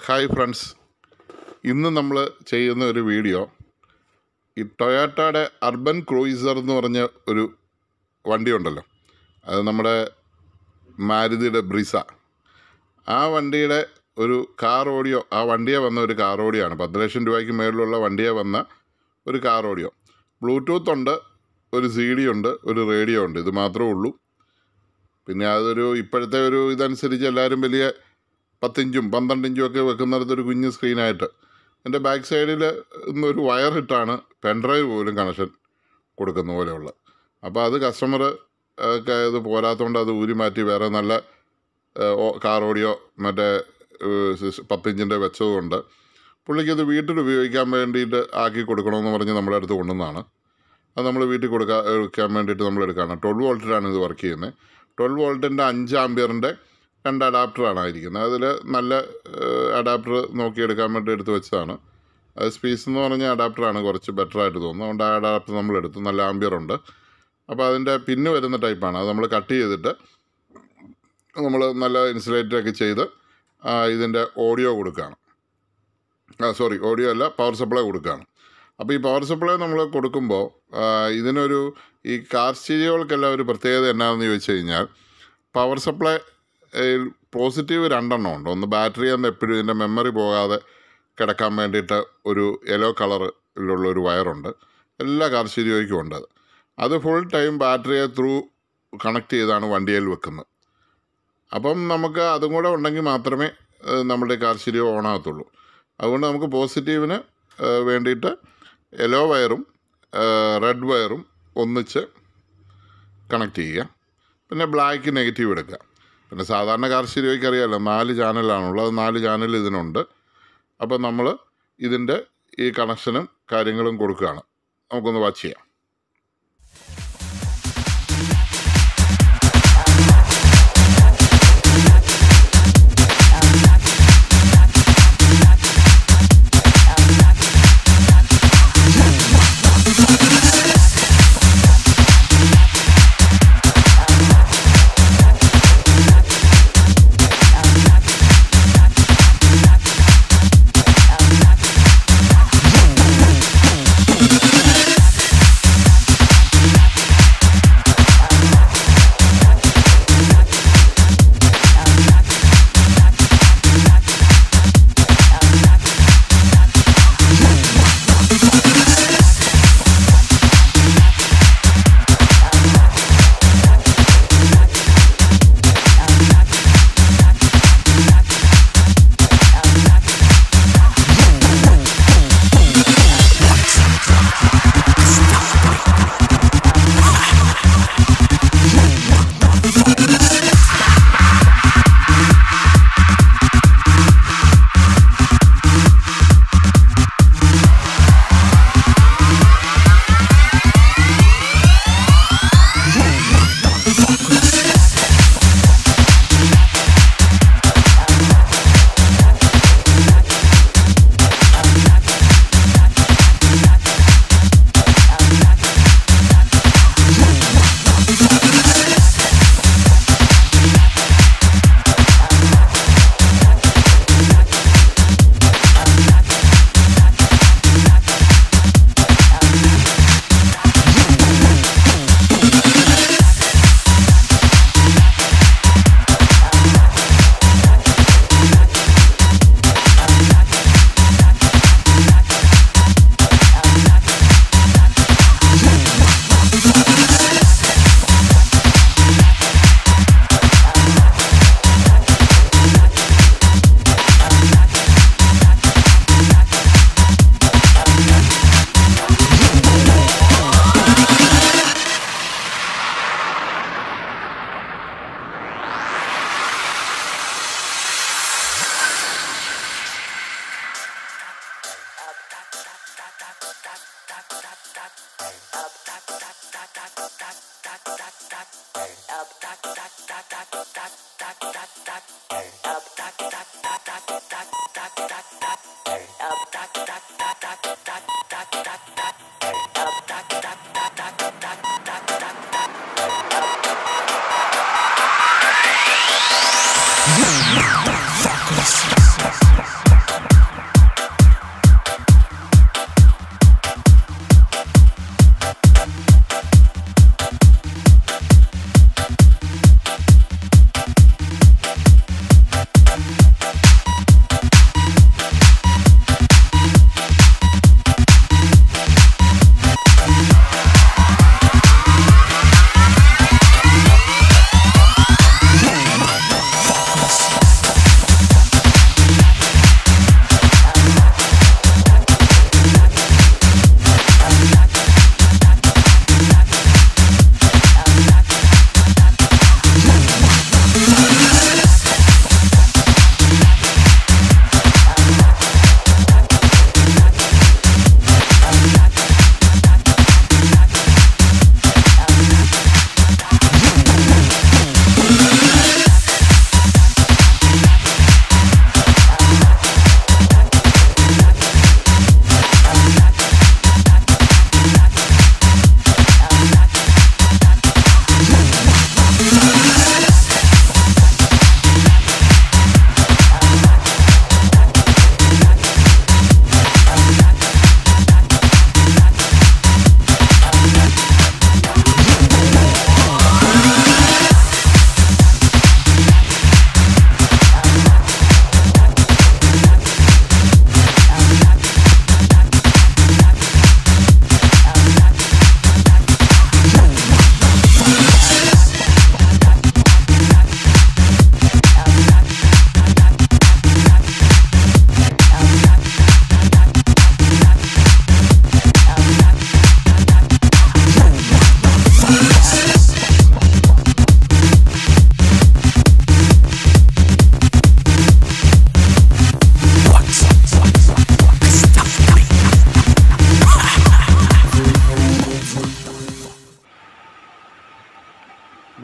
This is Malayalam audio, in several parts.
ഹായ് ഫ്രണ്ട്സ് ഇന്ന് നമ്മൾ ചെയ്യുന്ന ഒരു വീഡിയോ ഈ ടൊയാറ്റയുടെ അർബൻ ക്രൂയിസർ എന്ന് പറഞ്ഞ ഒരു വണ്ടി ഉണ്ടല്ലോ അത് നമ്മുടെ മാരുതിയുടെ ബ്രിസ ആ വണ്ടിയുടെ ഒരു കാർ ഓഡിയോ ആ വണ്ടിയെ വന്ന ഒരു കാർ ഓഡിയോ ആണ് പത്ത് ലക്ഷം രൂപയ്ക്ക് മേളിലുള്ള വണ്ടിയെ വന്ന ഒരു കാർ ഓഡിയോ ബ്ലൂടൂത്ത് ഉണ്ട് ഒരു സി ഡി ഉണ്ട് ഒരു റേഡിയോ ഉണ്ട് ഇത് മാത്രമേ ഉള്ളൂ പിന്നെ അതൊരു ഇപ്പോഴത്തെ ഒരു ഇതനുസരിച്ച് എല്ലാവരും വലിയ പത്തിഞ്ചും പന്ത്രണ്ട് ഇഞ്ചും ഒക്കെ വെക്കുന്നിടത്ത് ഒരു കുഞ്ഞ് സ്ക്രീനായിട്ട് എൻ്റെ ബാക്ക് സൈഡിൽ ഒരു വയർ ഇട്ടാണ് പെൻഡ്രൈവ് പോലും കണക്ഷൻ കൊടുക്കുന്ന പോലെയുള്ള അപ്പോൾ അത് കസ്റ്റമർ ഒക്കെ ഇത് പോരാത്തതുകൊണ്ട് അത് ഊരി മാറ്റി വേറെ നല്ല ഏഹ്, ഓ- കാർ ഓഡിയോ മറ്റേ ഏഹ്, സിസ്- പത്തിഞ്ചിൻ്റെ വെച്ചതുകൊണ്ട് പുള്ളിക്കത് വീട്ടിൽ ഉപയോഗിക്കാൻ വേണ്ടിയിട്ട് ആക്കി കൊടുക്കണമെന്ന് പറഞ്ഞ് നമ്മുടെ അടുത്ത് കൊണ്ടുവന്നതാണ് അത് നമ്മൾ വീട്ടിൽ കൊടുക്കാൻ എടുക്കാൻ വേണ്ടിയിട്ട് നമ്മൾ എടുക്കുകയാണ് ട്വൽവ് വോൾട്ടിലാണ് ഇത് വർക്ക് ചെയ്യുന്നത് ട്വൽവ് വോൾട്ടിൻ്റെ അഞ്ച് ആംബിയറിൻ്റെ രണ്ട് അഡാപ്റ്ററാണ് ആയിരിക്കുന്നത് അതിൽ നല്ല അഡാപ്റ്റർ നോക്കി എടുക്കാൻ വേണ്ടി എടുത്ത് വെച്ചതാണ് അത് സ്പീസ് എന്ന് പറഞ്ഞ അഡാപ്റ്ററാണ് കുറച്ച് ബെറ്റർ ആയിട്ട് തോന്നുന്നത് അതുകൊണ്ട് ആ അഡാപ്റ്റർ നമ്മൾ എടുത്തു നല്ല ആംബിയർ ഉണ്ട് അപ്പോൾ അതിൻ്റെ പിന്ന് വരുന്ന ടൈപ്പാണ് അത് നമ്മൾ കട്ട് ചെയ്തിട്ട് നമ്മൾ നല്ല ഇൻസുലേറ്റർ ഒക്കെ ചെയ്ത് ആ, ഇതിൻ്റെ ഓഡിയോ കൊടുക്കുകയാണ് ആ സോറി ഓഡിയോ അല്ല പവർ സപ്ലൈ കൊടുക്കുകയാണ് അപ്പോൾ ഈ പവർ സപ്ലൈ നമ്മൾ കൊടുക്കുമ്പോൾ ആ, ഇതിനൊരു ഈ കാർ സ്റ്റീരിയോകൾക്കെല്ലാം ഒരു പ്രത്യേകത എന്നാണെന്ന് ചോദിച്ചു കഴിഞ്ഞാൽ പവർ സപ്ലൈ പോസിറ്റീവ് രണ്ടെണ്ണം ഉണ്ട് ഒന്ന് ബാറ്ററി എന്ന് എപ്പോഴും ഇതിൻ്റെ മെമ്മറി പോകാതെ കിടക്കാൻ വേണ്ടിയിട്ട് ഒരു യെല്ലോ കളറിലുള്ള ഒരു വയറുണ്ട് എല്ലാ കാർ സ്റ്റീരിയോയ്ക്കും ഉണ്ട് അത് അത് ഫുൾ ടൈം ബാറ്ററിയെ ത്രൂ കണക്ട് ചെയ്താണ് വണ്ടിയിൽ വെക്കുന്നത് അപ്പം നമുക്ക് അതും കൂടെ ഉണ്ടെങ്കിൽ മാത്രമേ ഏഹ്, നമ്മുടെ കാർ സ്റ്റീരിയോ ഓൺ ആകത്തുള്ളൂ അതുകൊണ്ട് നമുക്ക് പോസിറ്റീവിന് ഏഹ്, വേണ്ടിയിട്ട് യെല്ലോ വയറും റെഡ് വയറും ഒന്നിച്ച് കണക്ട് ചെയ്യുക പിന്നെ ബ്ലാക്ക് നെഗറ്റീവ് എടുക്കുക പിന്നെ സാധാരണ കാർ സ്റ്റീരിയോയ്ക്ക് അറിയാമല്ലോ നാല് ചാനലാണുള്ളത് നാല് ചാനൽ ഇതിനുണ്ട് അപ്പോൾ നമ്മൾ ഇതിൻ്റെ ഈ കണക്ഷനും കാര്യങ്ങളും കൊടുക്കുകയാണ് നമുക്കൊന്ന് വാച്ച് ചെയ്യാം Focus.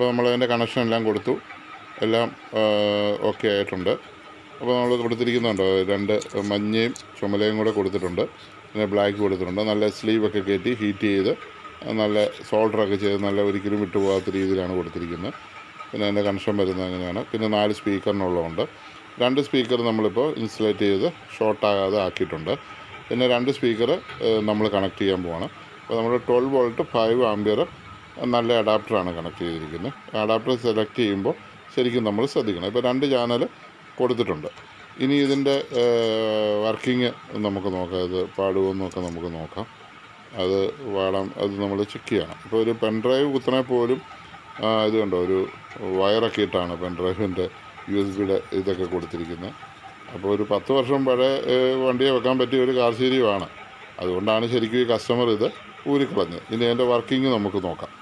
നമ്മൾ അതിൻ്റെ കണക്ഷൻ എല്ലാം കൊടുത്തു എല്ലാം ഓക്കെ ആയിട്ടുണ്ട് അപ്പോൾ നമ്മൾ കൊടുത്തിരിക്കുന്നുണ്ടോ രണ്ട് മഞ്ഞയും ചുമലയും കൂടെ കൊടുത്തിട്ടുണ്ട് പിന്നെ ബ്ലാക്ക് കൊടുത്തിട്ടുണ്ട് നല്ല സ്ലീവൊക്കെ കയറ്റി ഹീറ്റ് ചെയ്ത് നല്ല സോൾഡറൊക്കെ ചെയ്ത് നല്ല ഒരിക്കലും വിട്ടുപോകാത്ത രീതിയിലാണ് കൊടുത്തിരിക്കുന്നത് പിന്നെ അതിൻ്റെ കണക്ഷൻ വരുന്നത് അങ്ങനെയാണ് പിന്നെ നാല് സ്പീക്കറിനുള്ളതുണ്ട് രണ്ട് സ്പീക്കർ നമ്മളിപ്പോൾ ഇൻസുലേറ്റ് ചെയ്ത് ഷോർട്ടാകാതെ ആക്കിയിട്ടുണ്ട് പിന്നെ രണ്ട് സ്പീക്കർ നമ്മൾ കണക്ട് ചെയ്യാൻ പോവാണ് അപ്പോൾ നമ്മൾ ട്വൽവ് വോൾട്ട് ഫൈവ് ആംബിയർ നല്ല അഡാപ്റ്ററാണ് കണക്ട് ചെയ്തിരിക്കുന്നത് അഡാപ്റ്റർ സെലക്ട് ചെയ്യുമ്പോൾ ശരിക്കും നമ്മൾ ശ്രദ്ധിക്കണം ഇപ്പോൾ രണ്ട് ചാനൽ കൊടുത്തിട്ടുണ്ട് ഇനി ഇതിൻ്റെ വർക്കിംഗ് നമുക്ക് നോക്കാം ഇത് പാടുമെന്നൊക്കെ നമുക്ക് നോക്കാം അത് പാടാം അത് നമ്മൾ ചെക്ക് ചെയ്യണം ഇപ്പോൾ ഒരു പെൻ ഡ്രൈവ് കുത്തണേ പോലും ആ, ഇത് കണ്ടോ ഒരു വയറൊക്കെ ഇട്ടാണ് പെൻ ഡ്രൈവിൻ്റെ യു എസ് ബിയുടെ ഇതൊക്കെ കൊടുത്തിരിക്കുന്നത് അപ്പോൾ ഒരു പത്ത് വർഷം പഴയ ഏ, വണ്ടിയെ വെക്കാൻ പറ്റിയ ഒരു കാർ ശീരിയുമാണ് അതുകൊണ്ടാണ് ശരിക്കും ഈ കസ്റ്റമർ ഇത് ഊരിക്കളഞ്ഞത് ഇനി അതിൻ്റെ വർക്കിംഗ് നമുക്ക് നോക്കാം